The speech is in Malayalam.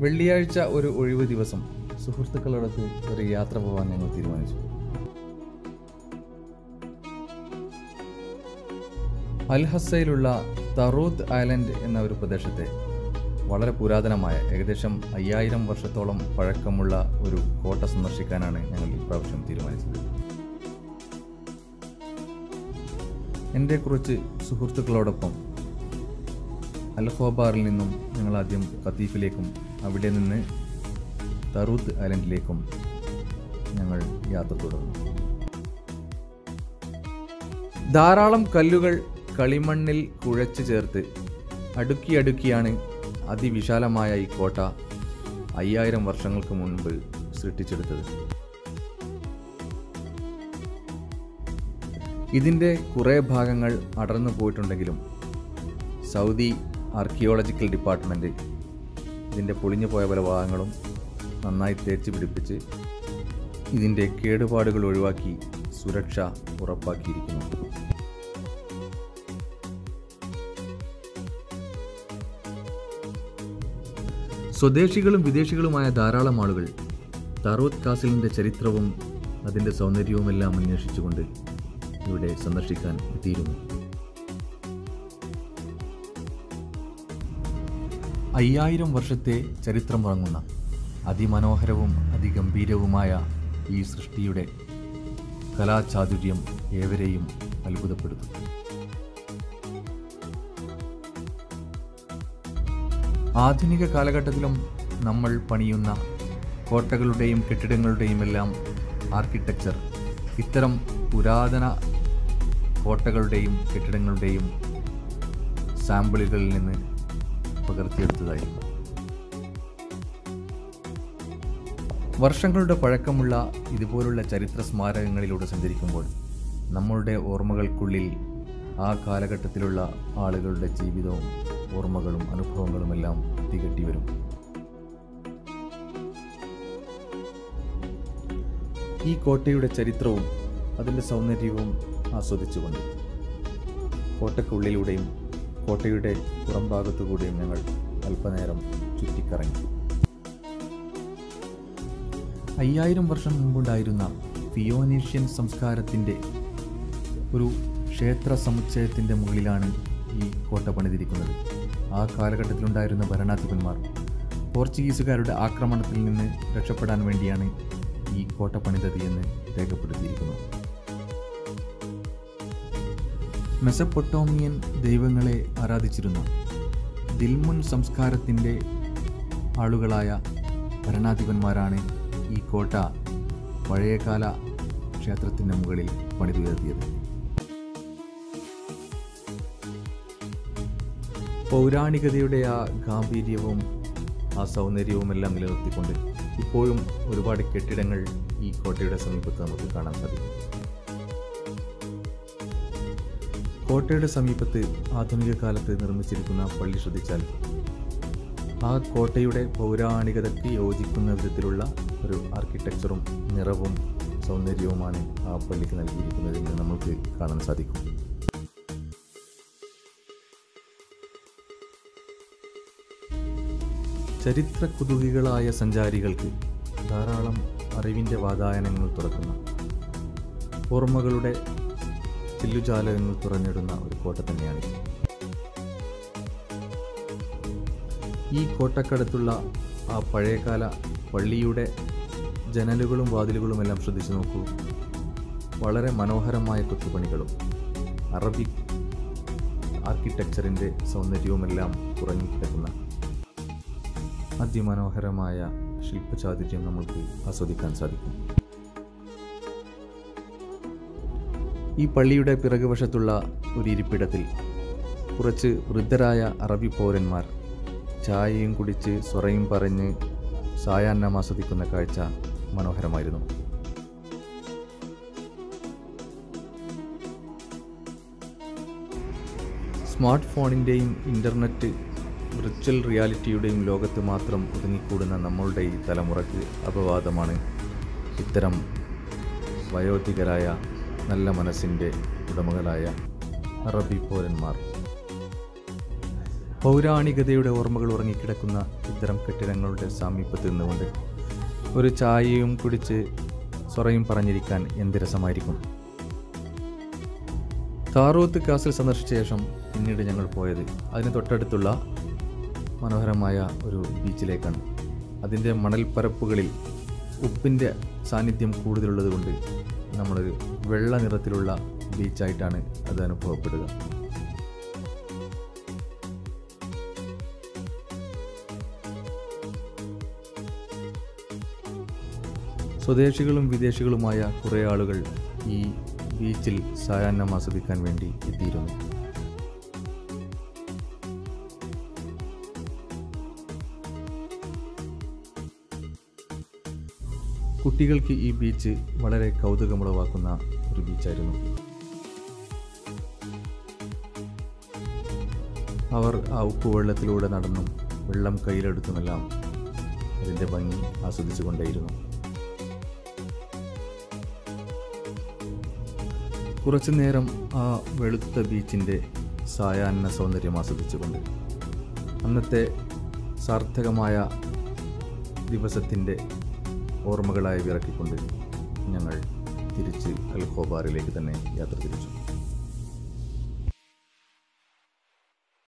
വെള്ളിയാഴ്ച ഒരു ഒഴിവ് ദിവസം സുഹൃത്തുക്കളോടൊത്ത് ഒരു യാത്ര പോകാൻ ഞങ്ങൾ തീരുമാനിച്ചു അൽഹസയിലുള്ള തറൂത്ത് ഐലൻഡ് എന്ന ഒരു പ്രദേശത്തെ വളരെ പുരാതനമായ ഏകദേശം അയ്യായിരം വർഷത്തോളം പഴക്കമുള്ള ഒരു കോട്ട സന്ദർശിക്കാനാണ് ഞങ്ങൾ ഇപ്രാവശ്യം തീരുമാനിച്ചത് എൻ്റെ കുറച്ച് സുഹൃത്തുക്കളോടൊപ്പം അൽഖോബാറിൽ നിന്നും ഞങ്ങൾ ആദ്യം ഖത്തീഫിലേക്കും അവിടെ നിന്ന് തറൂത്ത് ഐലൻഡിലേക്കും ഞങ്ങൾ യാത്ര തുടർന്നു ധാരാളം കല്ലുകൾ കളിമണ്ണിൽ കുഴച്ചു ചേർത്ത് അടുക്കി അടുക്കിയാണ് അതിവിശാലമായ ഈ കോട്ട അയ്യായിരം വർഷങ്ങൾക്ക് മുൻപ് സൃഷ്ടിച്ചെടുത്തത് ഇതിൻ്റെ കുറേ ഭാഗങ്ങൾ അടർന്നു പോയിട്ടുണ്ടെങ്കിലും സൗദി ആർക്കിയോളജിക്കൽ ഡിപ്പാർട്ട്മെൻറ്റ് ഇതിൻ്റെ പൊളിഞ്ഞു പോയ പല ഭാഗങ്ങളും നന്നായി തേച്ച് പിടിപ്പിച്ച് ഇതിൻ്റെ കേടുപാടുകൾ ഒഴിവാക്കി സുരക്ഷ ഉറപ്പാക്കിയിരിക്കുന്നു സ്വദേശികളും വിദേശികളുമായ ധാരാളം ആളുകൾ തറോത്ത് കാസിലിൻ്റെ ചരിത്രവും അതിൻ്റെ സൗന്ദര്യവുമെല്ലാം അന്വേഷിച്ചുകൊണ്ട് ഇവിടെ സന്ദർശിക്കാൻ എത്തിയിരുന്നു അയ്യായിരം വർഷത്തെ ചരിത്രമുറങ്ങുന്ന അതിമനോഹരവും അതിഗംഭീരവുമായ ഈ സൃഷ്ടിയുടെ കലാചാതുര്യം ഏവരെയും അത്ഭുതപ്പെടുത്തും ആധുനിക കാലഘട്ടത്തിലും നമ്മൾ പണിയുന്ന കോട്ടകളുടെയും കെട്ടിടങ്ങളുടെയും എല്ലാം ആർക്കിടെക്ചർ ഇത്തരം പുരാതന കോട്ടകളുടെയും കെട്ടിടങ്ങളുടെയും സാമ്പിളുകളിൽ നിന്ന് പകർത്തിയെടുത്തതായിരുന്നു വർഷങ്ങളുടെ പഴക്കമുള്ള ഇതുപോലുള്ള ചരിത്ര സ്മാരകങ്ങളിലൂടെ സഞ്ചരിക്കുമ്പോൾ നമ്മളുടെ ഓർമ്മകൾക്കുള്ളിൽ ആ കാലഘട്ടത്തിലുള്ള ആളുകളുടെ ജീവിതവും ഓർമ്മകളും അനുഭവങ്ങളുമെല്ലാം തികട്ടി വരും ഈ കോട്ടയുടെ ചരിത്രവും അതിൻ്റെ സൗന്ദര്യവും ആസ്വദിച്ചുകൊണ്ട് കോട്ടയ്ക്കുള്ളിലൂടെയും കോട്ടയുടെ പുറംഭാഗത്തുകൂടെയും ഞങ്ങൾ അല്പനേരം ചുറ്റിക്കറങ്ങി അയ്യായിരം വർഷം മുമ്പുണ്ടായിരുന്ന ഫിയോനീഷ്യൻ സംസ്കാരത്തിൻ്റെ ഒരു ക്ഷേത്ര സമുച്ചയത്തിൻ്റെ മുകളിലാണ് ഈ കോട്ട പണിതിരിക്കുന്നത് ആ കാലഘട്ടത്തിലുണ്ടായിരുന്ന ഭരണാധിപന്മാർ പോർച്ചുഗീസുകാരുടെ ആക്രമണത്തിൽ നിന്ന് രക്ഷപ്പെടാൻ വേണ്ടിയാണ് ഈ കോട്ട പണിതത് എന്ന് രേഖപ്പെടുത്തിയിരിക്കുന്നു മെസപ്പൊട്ടോമിയൻ ദൈവങ്ങളെ ആരാധിച്ചിരുന്ന ദിൽമുൻ സംസ്കാരത്തിൻ്റെ ആളുകളായ ഭരണാധിപന്മാരാണ് ഈ കോട്ട പഴയകാല ക്ഷേത്രത്തിൻ്റെ മുകളിൽ പണിതുയർത്തിയത് പൗരാണികതയുടെ ആ ഗാംഭീര്യവും ആ സൗന്ദര്യവുമെല്ലാം നിലനിർത്തിക്കൊണ്ട് ഇപ്പോഴും ഒരുപാട് കെട്ടിടങ്ങൾ ഈ കോട്ടയുടെ സമീപത്ത് നമുക്ക് കാണാൻ സാധിക്കും കോട്ടയുടെ സമീപത്ത് ആധുനിക കാലത്ത് നിർമ്മിച്ചിരിക്കുന്ന പള്ളി ശ്രദ്ധിച്ചാൽ ആ കോട്ടയുടെ പൗരാണികതയ്ക്ക് യോജിക്കുന്ന വിധത്തിലുള്ള ഒരു ആർക്കിടെക്ചറും നിറവും സൗന്ദര്യവുമാണ് ആ പള്ളിക്ക് നൽകിയിരിക്കുന്നതെന്ന് നമുക്ക് കാണാൻ സാധിക്കും ചരിത്ര കുതുകികളായ സഞ്ചാരികൾക്ക് ധാരാളം അറിവിൻ്റെ വാതായനങ്ങൾ തുറക്കുന്ന ഓർമ്മകളുടെ ചില്ലുജാലകങ്ങൾ തുറന്നിടുന്ന ഒരു കോട്ട തന്നെയാണിത് ഈ കോട്ടക്കടുത്തുള്ള ആ പഴയകാല പള്ളിയുടെ ജനലുകളും വാതിലുകളുമെല്ലാം ശ്രദ്ധിച്ചു നോക്കൂ വളരെ മനോഹരമായ കൊത്തുപണികളും അറബിക് ആർക്കിടെക്ചറിൻ്റെ സൗന്ദര്യവുമെല്ലാം ഉറങ്ങിക്കിടക്കുന്ന അതിമനോഹരമായ ശില്പചാതുര്യം നമുക്ക് ആസ്വദിക്കാൻ സാധിക്കും ഈ പള്ളിയുടെ പിറകുവശത്തുള്ള ഒരു ഇരിപ്പിടത്തിൽ കുറച്ച് വൃദ്ധരായ അറബി പൗരന്മാർ ചായയും കുടിച്ച് സ്വറയും പറഞ്ഞ് സായാഹ്നം ആസ്വദിക്കുന്ന കാഴ്ച മനോഹരമായിരുന്നു സ്മാർട്ട് ഫോണിൻ്റെയും ഇൻ്റർനെറ്റ് വിർച്വൽ റിയാലിറ്റിയുടെയും ലോകത്ത് മാത്രം ഒതുങ്ങിക്കൂടുന്ന നമ്മളുടെ ഈ തലമുറയ്ക്ക് അപവാദമാണ് ഇത്തരം വയോധികരായ നല്ല മനസ്സിൻ്റെ ഉടമകളായ അറബി പൗരന്മാർ പൗരാണികതയുടെ ഓർമ്മകൾ ഉറങ്ങിക്കിടക്കുന്ന ഇത്തരം കെട്ടിടങ്ങളുടെ സാമീപ്യത്തിൽ നിന്നുകൊണ്ട് ഒരു ചായയും കുടിച്ച് സ്വറയും പറഞ്ഞിരിക്കാൻ എന്ത് രസമായിരിക്കും താറൂത്ത് കാസിൽ സന്ദർശിച്ച ശേഷം പിന്നീട് ഞങ്ങൾ പോയത് അതിന് തൊട്ടടുത്തുള്ള മനോഹരമായ ഒരു ബീച്ചിലേക്കാണ് അതിൻ്റെ മണൽപ്പരപ്പുകളിൽ ഉപ്പിൻ്റെ സാന്നിധ്യം കൂടുതലുള്ളത് കൊണ്ട് നമ്മളൊരു വെള്ള നിറത്തിലുള്ള ബീച്ചായിട്ടാണ് അത് അനുഭവപ്പെടുക സ്വദേശികളും വിദേശികളുമായ കുറേ ആളുകൾ ഈ ബീച്ചിൽ സായാഹ്നം ആസ്വദിക്കാൻ വേണ്ടി എത്തിയിരുന്നു കുട്ടികൾക്ക് ഈ ബീച്ച് വളരെ കൗതുകമുളവാക്കുന്ന ഒരു ബീച്ചായിരുന്നു അവർ ആ ഉപ്പുവെള്ളത്തിലൂടെ നടന്നും വെള്ളം കയ്യിലെടുത്തുമെല്ലാം അതിൻ്റെ ഭംഗി ആസ്വദിച്ചുകൊണ്ടേയിരുന്നു കുറച്ചു നേരം ആ വെളുത്ത ബീച്ചിൻ്റെ സായാഹ്ന സൗന്ദര്യം ആസ്വദിച്ചുകൊണ്ട് അന്നത്തെ സാർത്ഥകമായ ദിവസത്തിൻ്റെ ഓർമ്മകളായി വിറക്കിക്കൊണ്ട് ഞങ്ങൾ തിരിച്ച് അൽ ഖോബാറിലേക്ക് തന്നെ യാത്ര തിരിച്ചു